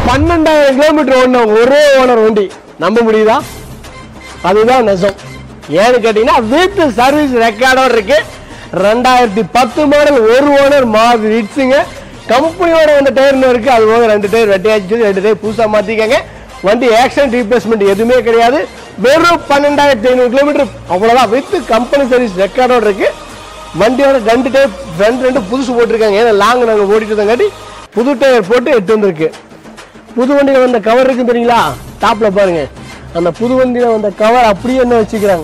பன்னெண்டாயிரம் கிலோமீட்டர் ஓடின ஒரே ஓனர் வண்டி நம்ப முடியுதா அதுதான் நெசம் ஏன்னு கேட்டீங்கன்னா வித் சர்வீஸ் ரெக்கார்டோட இருக்கு ரெண்டாயிரத்தி பத்து மாடல் ஒரு ஓனர் மாறு இட்ஸுங்க கம்பெனியோட வந்த டயர்னு இருக்கு அது போக ரெண்டு டயர் வெட்டியாச்சு ரெண்டு டயர் புதுசா மாத்திக்கங்க வண்டி ஆக்சிடென்ட் ரீப்ளேஸ்மெண்ட் எதுவுமே கிடையாது வெறும் பன்னெண்டாயிரத்தி ஐநூறு கிலோமீட்டர் அவ்வளவுதான் வித் கம்பெனி சர்வீஸ் ரெக்கார்டோட இருக்கு வண்டியோட ரெண்டு டயர் ரெண்டு ரெண்டு புதுசு போட்டிருக்காங்க ஏன்னா லாங் நாங்கள் ஓடிட்டு இருந்தங்காட்டி புது டயர் போட்டு எட்டு வந்திருக்கு புது வண்டியில் வந்த கவர் இருக்கு தெரியுங்களா டாப்ல பாருங்க அந்த புது வண்டியில் வந்த கவர் அப்படியே என்ன வச்சுக்கிறாங்க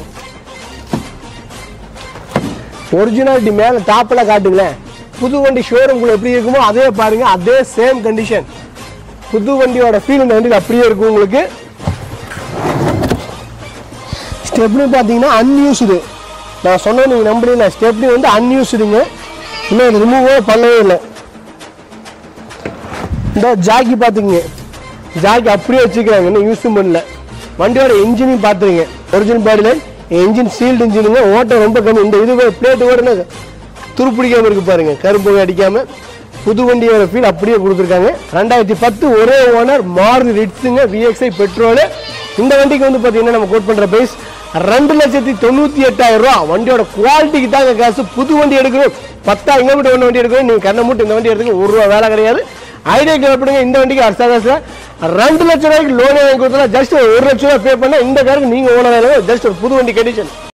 ஒரிஜினாலிட்டி மேலே டாப்பில் காட்டுங்களேன் புது வண்டி ஷோரூம்குள்ள எப்படி இருக்குமோ அதே பாருங்க அதே சேம் கண்டிஷன் புது வண்டியோட ஃபீல் இந்த வண்டியில் அப்படியே இருக்கும் உங்களுக்கு ஸ்டெப்னி பார்த்தீங்கன்னா அன்யூஸ்டு நான் சொன்னேன் நீங்கள் நம்புறீங்க ஸ்டெப்னி வந்து அன்யூஸ்டுங்க இன்னும் இது ரிமூவோ பண்ணவே இல்லை இந்த ஜாக்கி பார்த்துக்குங்க ஜாக்கி அப்படியே வச்சுக்கிறாங்க இன்னும் யூஸும் பண்ணல வண்டியோட இன்ஜினையும் பார்த்துருங்க ஒரிஜினல் பாடியில் இன்ஜின் சீல்டு இன்ஜினுங்க ஓட்டம் ரொம்ப கம்மி இந்த இது பிளேட்டு கூட என்ன துருப்பிடிக்காம இருக்கு பாருங்க கரும்பு அடிக்காம புது வண்டியோட ஃபீல் அப்படியே கொடுத்துருக்காங்க ரெண்டாயிரத்தி பத்து ஒரே ஓனர் மாருதி ரிட்ஸுங்க விஎக்ஸ்ஐ பெட்ரோலு இந்த வண்டிக்கு வந்து பார்த்தீங்கன்னா நம்ம கோட் பண்ணுற பிரைஸ் ரெண்டு லட்சத்தி தொண்ணூற்றி எட்டாயிரம் ரூபா வண்டியோட குவாலிட்டிக்கு தாங்க காசு புது வண்டி எடுக்கணும் பத்தாயிரம் கிலோமீட்டர் ஒன்று வண்டி எடுக்கணும் நீங்கள் கண்ணை மூட்டு இந்த வண்டி எடுத்துக்க ஒரு ரூபா வேலை கிடையாது ஐடியா கேட்படுங்க இந்த வண்டிக்கு அடுத்த காசுல ரெண்டு லட்சம் ரூபாய்க்கு லோன் வாங்கி கொடுத்தா ஜஸ்ட் ஒரு லட்சம் ரூபாய் பே பண்ணா இந்த காருக்கு நீங்க ஓனர் ஜஸ்ட் ஒரு புது வண்டி கண்டிஷன்